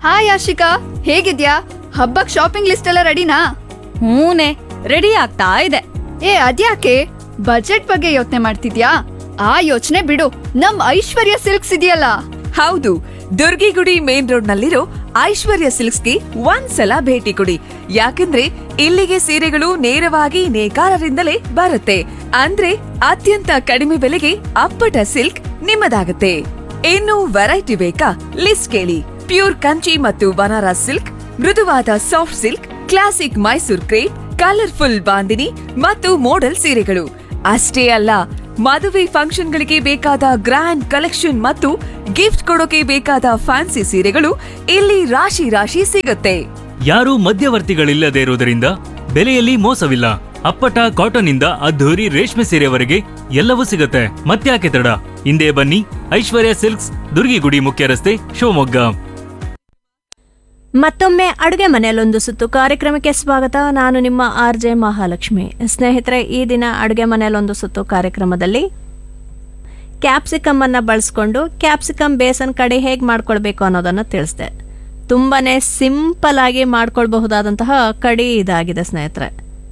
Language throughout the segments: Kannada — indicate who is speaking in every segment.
Speaker 1: ಹಾಯ್ ಆಶಿಕಾ ಹೇಗಿದ್ಯಾ ಹಬ್ಬಕ್ ಶಾಪಿಂಗ್ ಲಿಸ್ಟ್ ಎಲ್ಲ ರೆಡಿನಾ
Speaker 2: ಹೂನೆ ರೆಡಿ ಆಗ್ತಾ ಇದೆ
Speaker 1: ಏ ಅದ್ಯಾಕೆ ಬಜೆಟ್ ಬಗ್ಗೆ ಯೋಚನೆ ಮಾಡ್ತಿದ್ಯಾ ಆ ಯೋಚನೆ ಬಿಡು ನಮ್ ಐಶ್ವರ್ಯ ಸಿಲ್ಕ್ಸ್ ಇದೆಯಲ್ಲ
Speaker 3: ಹೌದು ದುರ್ಗಿಗುಡಿ ಮೇನ್ ರೋಡ್ ನಲ್ಲಿರೋ ಐಶ್ವರ್ಯ ಸಿಲ್ಕ್ಸ್ಗೆ ಒಂದ್ಸಲ ಭೇಟಿ ಕೊಡಿ ಯಾಕಂದ್ರೆ ಇಲ್ಲಿಗೆ ಸೀರೆಗಳು ನೇರವಾಗಿ ನೇಕಾರರಿಂದಲೇ ಬರುತ್ತೆ ಅಂದ್ರೆ ಅತ್ಯಂತ ಕಡಿಮೆ ಬೆಲೆಗೆ ಅಪ್ಪಟ ಸಿಲ್ಕ್ ನಿಮ್ಮದಾಗುತ್ತೆ ಇನ್ನು ವೆರೈಟಿ ಬೇಕಾ ಲಿಸ್ಟ್ ಕೇಳಿ ಪ್ಯೂರ್ ಕಂಚಿ ಮತ್ತು ಬನಾರಸ್ ಸಿಲ್ಕ್ ಮೃದುವಾದ soft silk classic Mysore crepe colourful Bandhani ಮತ್ತು ಮೋಡಲ್ ಸೀರೆಗಳು ಅಷ್ಟೇ ಅಲ್ಲ ಮದುವೆ ಫಂಕ್ಷನ್ಗಳಿಗೆ ಬೇಕಾದ ಗ್ರ್ಯಾಂಡ್ ಕಲೆಕ್ಷನ್ ಮತ್ತು ಗಿಫ್ಟ್ ಕೊಡೋಕೆ ಬೇಕಾದ ಫ್ಯಾನ್ಸಿ ಸೀರೆಗಳು ಇಲ್ಲಿ ರಾಶಿ ರಾಶಿ ಸಿಗುತ್ತೆ
Speaker 4: ಯಾರೂ ಮಧ್ಯವರ್ತಿಗಳಿಲ್ಲದೆ ಇರುವುದರಿಂದ ಬೆಲೆಯಲ್ಲಿ ಮೋಸವಿಲ್ಲ ಅಪ್ಪಟ ಕಾಟನ್ ಇಂದ ಅದ್ಧೂರಿ ರೇಷ್ಮೆ ಸೀರೆವರೆಗೆ ಎಲ್ಲವೂ ಸಿಗುತ್ತೆ ಮತ್ತ್ಯಾಕೆ ತಡ ಹಿಂದೆ ಬನ್ನಿ ಐಶ್ವರ್ಯ ಸಿಲ್ಕ್ಸ್ ದುರ್ಗಿಗುಡಿ ಮುಖ್ಯ ರಸ್ತೆ ಶಿವಮೊಗ್ಗ
Speaker 5: ಮತ್ತೊಮ್ಮೆ ಅಡುಗೆ ಮನೆಯಲ್ಲೊಂದು ಸುತ್ತು ಕಾರ್ಯಕ್ರಮಕ್ಕೆ ಸ್ವಾಗತ ನಾನು ನಿಮ್ಮ ಆರ್ ಜೆ ಮಹಾಲಕ್ಷ್ಮಿ ಸ್ನೇಹಿತರೆ ಈ ದಿನ ಅಡುಗೆ ಮನೆಯಲ್ಲೊಂದು ಸುತ್ತು ಕಾರ್ಯಕ್ರಮದಲ್ಲಿ ಕ್ಯಾಪ್ಸಿಕಮ್ ಅನ್ನ ಬಳಸ್ಕೊಂಡು ಕ್ಯಾಪ್ಸಿಕಮ್ ಬೇಸನ್ ಕಡಿ ಹೇಗೆ ಮಾಡ್ಕೊಳ್ಬೇಕು ಅನ್ನೋದನ್ನು ತಿಳಿಸ್ದೆ ತುಂಬಾನೇ ಸಿಂಪಲ್ ಆಗಿ ಮಾಡ್ಕೊಳ್ಬಹುದಾದಂತಹ ಕಡಿ ಇದಾಗಿದೆ ಸ್ನೇಹಿತರೆ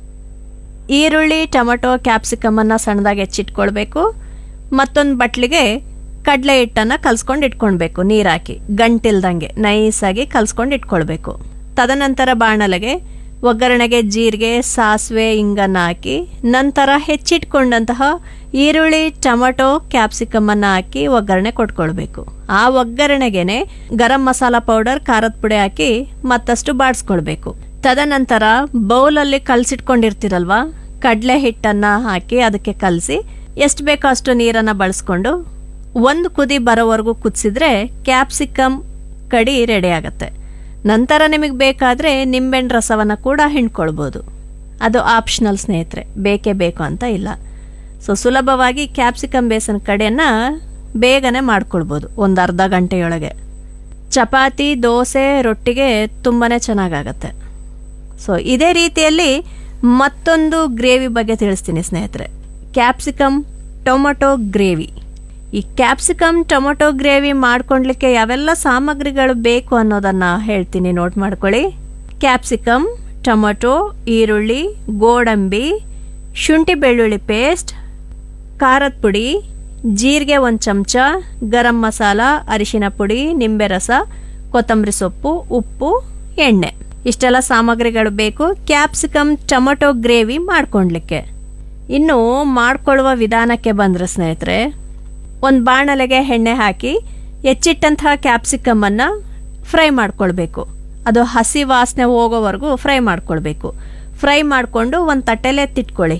Speaker 5: ಈರುಳ್ಳಿ ಟೊಮೆಟೊ ಕ್ಯಾಪ್ಸಿಕಮ್ ಅನ್ನ ಸಣ್ಣದಾಗಿ ಹೆಚ್ಚಿಟ್ಕೊಳ್ಬೇಕು ಮತ್ತೊಂದು ಬಟ್ಲಿಗೆ ಕಡಲೆ ಹಿಟ್ಟನ್ನು ಕಲ್ಸ್ಕೊಂಡು ಇಟ್ಕೊಳ್ಬೇಕು ನೀರು ಹಾಕಿ ಗಂಟಿಲ್ದಂಗೆ ನೈಸಾಗಿ ಕಲ್ಸ್ಕೊಂಡು ಇಟ್ಕೊಳ್ಬೇಕು ತದನಂತರ ಬಾಣಲೆಗೆ ಒಗ್ಗರಣೆಗೆ ಜೀರಿಗೆ ಸಾಸಿವೆ ಹಿಂಗನ್ನು ಹಾಕಿ ನಂತರ ಹೆಚ್ಚಿಟ್ಕೊಂಡಂತಹ ಈರುಳ್ಳಿ ಟೊಮೆಟೊ ಕ್ಯಾಪ್ಸಿಕಮ್ ಅನ್ನ ಹಾಕಿ ಒಗ್ಗರಣೆ ಕೊಟ್ಕೊಳ್ಬೇಕು ಆ ಒಗ್ಗರಣೆಗೆನೆ ಗರಂ ಮಸಾಲ ಪೌಡರ್ ಖಾರದ ಪುಡಿ ಹಾಕಿ ಮತ್ತಷ್ಟು ಬಾಡಿಸ್ಕೊಳ್ಬೇಕು ತದನಂತರ ಬೌಲಲ್ಲಿ ಕಲಸಿಟ್ಕೊಂಡಿರ್ತೀರಲ್ವಾ ಕಡಲೆ ಹಿಟ್ಟನ್ನ ಹಾಕಿ ಅದಕ್ಕೆ ಕಲಸಿ ಎಷ್ಟು ಬೇಕೋ ಅಷ್ಟು ನೀರನ್ನು ಬಳಸ್ಕೊಂಡು ಒಂದು ಕುದಿ ಬರೋವರೆಗೂ ಕುದಿಸಿದ್ರೆ ಕ್ಯಾಪ್ಸಿಕಮ್ ಕಡಿ ರೆಡಿ ಆಗುತ್ತೆ ನಂತರ ನಿಮಗೆ ಬೇಕಾದರೆ ನಿಂಬೆಹಣ್ಣು ರಸವನ್ನು ಕೂಡ ಹಿಂಡ್ಕೊಳ್ಬೋದು ಅದು ಆಪ್ಷನಲ್ ಸ್ನೇಹಿತರೆ ಬೇಕೇ ಬೇಕು ಅಂತ ಇಲ್ಲ ಸೊ ಸುಲಭವಾಗಿ ಕ್ಯಾಪ್ಸಿಕಮ್ ಬೇಸನ್ ಕಡೆಯನ್ನು ಬೇಗನೆ ಮಾಡ್ಕೊಳ್ಬೋದು ಒಂದು ಅರ್ಧ ಗಂಟೆಯೊಳಗೆ ಚಪಾತಿ ದೋಸೆ ರೊಟ್ಟಿಗೆ ತುಂಬಾ ಚೆನ್ನಾಗಾಗತ್ತೆ ಸೊ ಇದೇ ರೀತಿಯಲ್ಲಿ ಮತ್ತೊಂದು ಗ್ರೇವಿ ಬಗ್ಗೆ ತಿಳಿಸ್ತೀನಿ ಸ್ನೇಹಿತರೆ ಕ್ಯಾಪ್ಸಿಕಮ್ ಟೊಮೊಟೊ ಗ್ರೇವಿ ಈ ಕ್ಯಾಪ್ಸಿಕಮ್ ಟೊಮೊಟೊ ಗ್ರೇವಿ ಮಾಡ್ಕೊಳ್ಲಿಕ್ಕೆ ಯಾವೆಲ್ಲ ಸಾಮಗ್ರಿಗಳು ಬೇಕು ಅನ್ನೋದನ್ನು ಹೇಳ್ತೀನಿ ನೋಟ್ ಮಾಡ್ಕೊಳ್ಳಿ ಕ್ಯಾಪ್ಸಿಕಮ್ ಟೊಮೊಟೊ ಈರುಳ್ಳಿ ಗೋಡಂಬಿ ಶುಂಠಿ ಬೆಳ್ಳುಳ್ಳಿ ಪೇಸ್ಟ್ ಖಾರದ ಪುಡಿ ಜೀರಿಗೆ ಒಂದು ಚಮಚ ಗರಂ ಮಸಾಲ ಅರಿಶಿನ ಪುಡಿ ನಿಂಬೆ ರಸ ಕೊತ್ತಂಬರಿ ಸೊಪ್ಪು ಉಪ್ಪು ಎಣ್ಣೆ ಇಷ್ಟೆಲ್ಲ ಸಾಮಗ್ರಿಗಳು ಬೇಕು ಕ್ಯಾಪ್ಸಿಕಮ್ ಟೊಮೊಟೊ ಗ್ರೇವಿ ಮಾಡ್ಕೊಳ್ಲಿಕ್ಕೆ ಇನ್ನು ಮಾಡ್ಕೊಳ್ಳುವ ವಿಧಾನಕ್ಕೆ ಬಂದರೆ ಸ್ನೇಹಿತರೆ ಒಂದು ಬಾಣಲೆಗೆ ಎಣ್ಣೆ ಹಾಕಿ ಹೆಚ್ಚಿಟ್ಟಂತಹ ಕ್ಯಾಪ್ಸಿಕಮನ್ನು ಫ್ರೈ ಮಾಡ್ಕೊಳ್ಬೇಕು ಅದು ಹಸಿ ವಾಸನೆ ಹೋಗೋವರೆಗೂ ಫ್ರೈ ಮಾಡ್ಕೊಳ್ಬೇಕು ಫ್ರೈ ಮಾಡಿಕೊಂಡು ಒಂದು ತಟ್ಟೆಲೆ ಎತ್ತಿಟ್ಕೊಳ್ಳಿ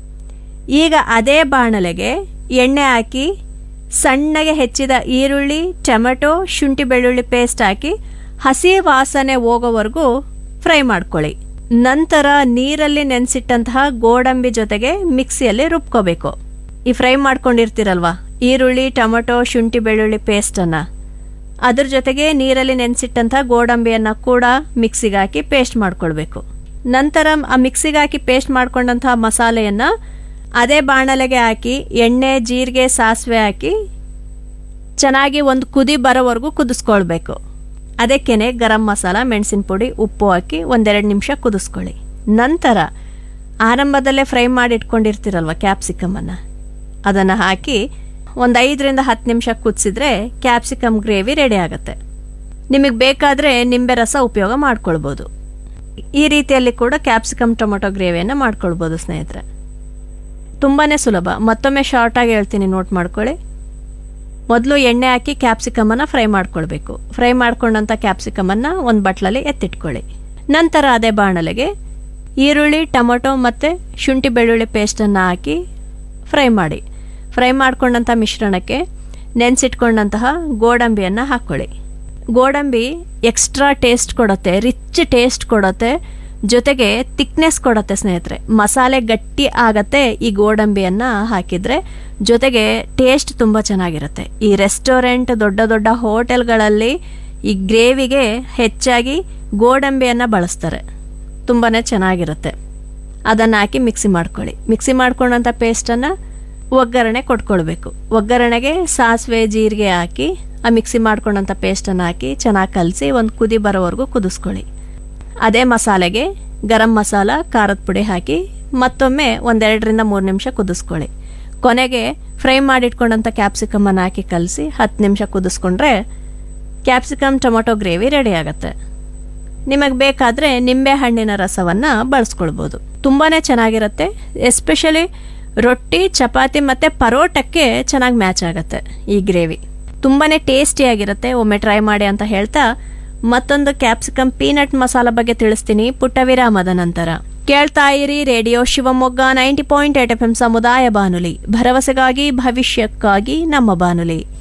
Speaker 5: ಈಗ ಅದೇ ಬಾಣಲೆಗೆ ಎಣ್ಣೆ ಹಾಕಿ ಸಣ್ಣಗೆ ಹೆಚ್ಚಿದ ಈರುಳ್ಳಿ ಟೊಮೆಟೊ ಶುಂಠಿ ಬೆಳ್ಳುಳ್ಳಿ ಪೇಸ್ಟ್ ಹಾಕಿ ಹಸಿ ವಾಸನೆ ಹೋಗೋವರೆಗೂ ಫ್ರೈ ಮಾಡ್ಕೊಳ್ಳಿ ನಂತರ ನೀರಲ್ಲಿ ನೆನೆಸಿಟ್ಟಂತಹ ಗೋಡಂಬಿ ಜೊತೆಗೆ ಮಿಕ್ಸಿಯಲ್ಲಿ ರುಬ್ಕೋಬೇಕು ಈ ಫ್ರೈ ಮಾಡ್ಕೊಂಡಿರ್ತೀರಲ್ವಾ ಈರುಳ್ಳಿ ಟೊಮೆಟೊ ಶುಂಠಿ ಬೆಳ್ಳುಳ್ಳಿ ಪೇಸ್ಟನ್ನು ಅದ್ರ ಜೊತೆಗೆ ನೀರಲ್ಲಿ ನೆನೆಸಿಟ್ಟಂಥ ಗೋಡಂಬಿಯನ್ನು ಕೂಡ ಮಿಕ್ಸಿಗೆ ಹಾಕಿ ಪೇಸ್ಟ್ ಮಾಡ್ಕೊಳ್ಬೇಕು ನಂತರ ಆ ಮಿಕ್ಸಿಗೆ ಹಾಕಿ ಪೇಸ್ಟ್ ಮಾಡ್ಕೊಂಡಂಥ ಮಸಾಲೆಯನ್ನು ಅದೇ ಬಾಣಲೆಗೆ ಹಾಕಿ ಎಣ್ಣೆ ಜೀರಿಗೆ ಸಾಸಿವೆ ಹಾಕಿ ಚೆನ್ನಾಗಿ ಒಂದು ಕುದಿ ಬರೋವರೆಗೂ ಕುದಿಸ್ಕೊಳ್ಬೇಕು ಅದಕ್ಕೇನೆ ಗರಂ ಮಸಾಲ ಮೆಣಸಿನ ಪುಡಿ ಉಪ್ಪು ಹಾಕಿ ಒಂದೆರಡು ನಿಮಿಷ ಕುದಿಸ್ಕೊಳ್ಳಿ ನಂತರ ಆರಂಭದಲ್ಲೇ ಫ್ರೈ ಮಾಡಿ ಇಟ್ಕೊಂಡಿರ್ತೀರಲ್ವ ಕ್ಯಾಪ್ಸಿಕಮನ್ನು ಅದನ್ನು ಹಾಕಿ ಒಂದು ಐದರಿಂದ ಹತ್ತು ನಿಮಿಷ ಕುದಿಸಿದ್ರೆ ಕ್ಯಾಪ್ಸಿಕಮ್ ಗ್ರೇವಿ ರೆಡಿ ಆಗುತ್ತೆ ನಿಮಗೆ ಬೇಕಾದರೆ ನಿಂಬೆ ರಸ ಉಪಯೋಗ ಮಾಡ್ಕೊಳ್ಬೋದು ಈ ರೀತಿಯಲ್ಲಿ ಕೂಡ ಕ್ಯಾಪ್ಸಿಕಮ್ ಟೊಮೊಟೊ ಗ್ರೇವಿಯನ್ನು ಮಾಡ್ಕೊಳ್ಬೋದು ಸ್ನೇಹಿತರೆ ತುಂಬಾ ಸುಲಭ ಮತ್ತೊಮ್ಮೆ ಶಾರ್ಟಾಗಿ ಹೇಳ್ತೀನಿ ನೋಟ್ ಮಾಡ್ಕೊಳ್ಳಿ ಮೊದಲು ಎಣ್ಣೆ ಹಾಕಿ ಕ್ಯಾಪ್ಸಿಕಮನ್ನು ಫ್ರೈ ಮಾಡ್ಕೊಳ್ಬೇಕು ಫ್ರೈ ಮಾಡ್ಕೊಂಡಂಥ ಕ್ಯಾಪ್ಸಿಕಮನ್ನು ಒಂದು ಬಟ್ಲಲ್ಲಿ ಎತ್ತಿಟ್ಕೊಳ್ಳಿ ನಂತರ ಅದೇ ಬಾಣಲೆಗೆ ಈರುಳ್ಳಿ ಟೊಮೊಟೊ ಮತ್ತು ಶುಂಠಿ ಬೆಳ್ಳುಳ್ಳಿ ಪೇಸ್ಟನ್ನು ಹಾಕಿ ಫ್ರೈ ಮಾಡಿ ಫ್ರೈ ಮಾಡ್ಕೊಂಡಂಥ ಮಿಶ್ರಣಕ್ಕೆ ನೆನೆಸಿಟ್ಕೊಂಡಂತಹ ಗೋಡಂಬಿಯನ್ನು ಹಾಕ್ಕೊಳ್ಳಿ ಗೋಡಂಬಿ ಎಕ್ಸ್ಟ್ರಾ ಟೇಸ್ಟ್ ಕೊಡುತ್ತೆ ರಿಚ್ ಟೇಸ್ಟ್ ಕೊಡುತ್ತೆ ಜೊತೆಗೆ ತಿಕ್ನೆಸ್ ಕೊಡುತ್ತೆ ಸ್ನೇಹಿತರೆ ಮಸಾಲೆ ಗಟ್ಟಿ ಆಗತ್ತೆ ಈ ಗೋಡಂಬಿಯನ್ನು ಹಾಕಿದರೆ ಜೊತೆಗೆ ಟೇಸ್ಟ್ ತುಂಬ ಚೆನ್ನಾಗಿರುತ್ತೆ ಈ ರೆಸ್ಟೋರೆಂಟ್ ದೊಡ್ಡ ದೊಡ್ಡ ಹೋಟೆಲ್ಗಳಲ್ಲಿ ಈ ಗ್ರೇವಿಗೆ ಹೆಚ್ಚಾಗಿ ಗೋಡಂಬಿಯನ್ನು ಬಳಸ್ತಾರೆ ತುಂಬಾ ಚೆನ್ನಾಗಿರುತ್ತೆ ಅದನ್ನು ಹಾಕಿ ಮಿಕ್ಸಿ ಮಾಡ್ಕೊಳ್ಳಿ ಮಿಕ್ಸಿ ಮಾಡ್ಕೊಂಡಂಥ ಪೇಸ್ಟನ್ನು ಒಗ್ಗರಣೆ ಕೊಟ್ಕೊಳ್ಬೇಕು ಒಗ್ಗರಣೆಗೆ ಸಾಸಿವೆ ಜೀರಿಗೆ ಹಾಕಿ ಆ ಮಿಕ್ಸಿ ಮಾಡ್ಕೊಂಡಂಥ ಪೇಸ್ಟನ್ನು ಹಾಕಿ ಚೆನ್ನಾಗಿ ಕಲಸಿ ಒಂದು ಕುದಿ ಬರೋವರೆಗೂ ಕುದಿಸ್ಕೊಳ್ಳಿ ಅದೇ ಮಸಾಲೆಗೆ ಗರಂ ಮಸಾಲ ಖಾರದ ಪುಡಿ ಹಾಕಿ ಮತ್ತೊಮ್ಮೆ ಒಂದೆರಡರಿಂದ ಮೂರು ನಿಮಿಷ ಕುದಿಸ್ಕೊಳ್ಳಿ ಕೊನೆಗೆ ಫ್ರೈ ಮಾಡಿಟ್ಕೊಂಡಂಥ ಕ್ಯಾಪ್ಸಿಕಮನ್ನು ಹಾಕಿ ಕಲಸಿ ಹತ್ತು ನಿಮಿಷ ಕುದಿಸ್ಕೊಂಡ್ರೆ ಕ್ಯಾಪ್ಸಿಕಮ್ ಟೊಮೊಟೊ ಗ್ರೇವಿ ರೆಡಿ ಆಗುತ್ತೆ ನಿಮಗೆ ಬೇಕಾದರೆ ನಿಂಬೆ ಹಣ್ಣಿನ ರಸವನ್ನು ಬಳಸ್ಕೊಳ್ಬೋದು ತುಂಬಾ ಚೆನ್ನಾಗಿರುತ್ತೆ ಎಸ್ಪೆಷಲಿ ರೊಟ್ಟಿ ಚಪಾತಿ ಮತ್ತು ಪರೋಟಕ್ಕೆ ಚೆನ್ನಾಗಿ ಮ್ಯಾಚ್ ಆಗುತ್ತೆ ಈ ಗ್ರೇವಿ ತುಂಬಾ ಟೇಸ್ಟಿಯಾಗಿರುತ್ತೆ ಒಮ್ಮೆ ಟ್ರೈ ಮಾಡಿ ಅಂತ ಹೇಳ್ತಾ ಮತ್ತೊಂದು ಕ್ಯಾಪ್ಸಿಕಮ್ ಪೀನಟ್ ಮಸಾಲ ಬಗ್ಗೆ ತಿಳಿಸ್ತೀನಿ ಪುಟ್ಟ ವಿರಾಮದ ನಂತರ ಕೇಳ್ತಾ ಇರಿ radio Shivamogga ninety point eight F M ಸಮುದಾಯ ಬಾನುಲಿ ಭರವಸೆಗಾಗಿ ಭವಿಷ್ಯಕ್ಕಾಗಿ ನಮ್ಮ ಬಾನುಲಿ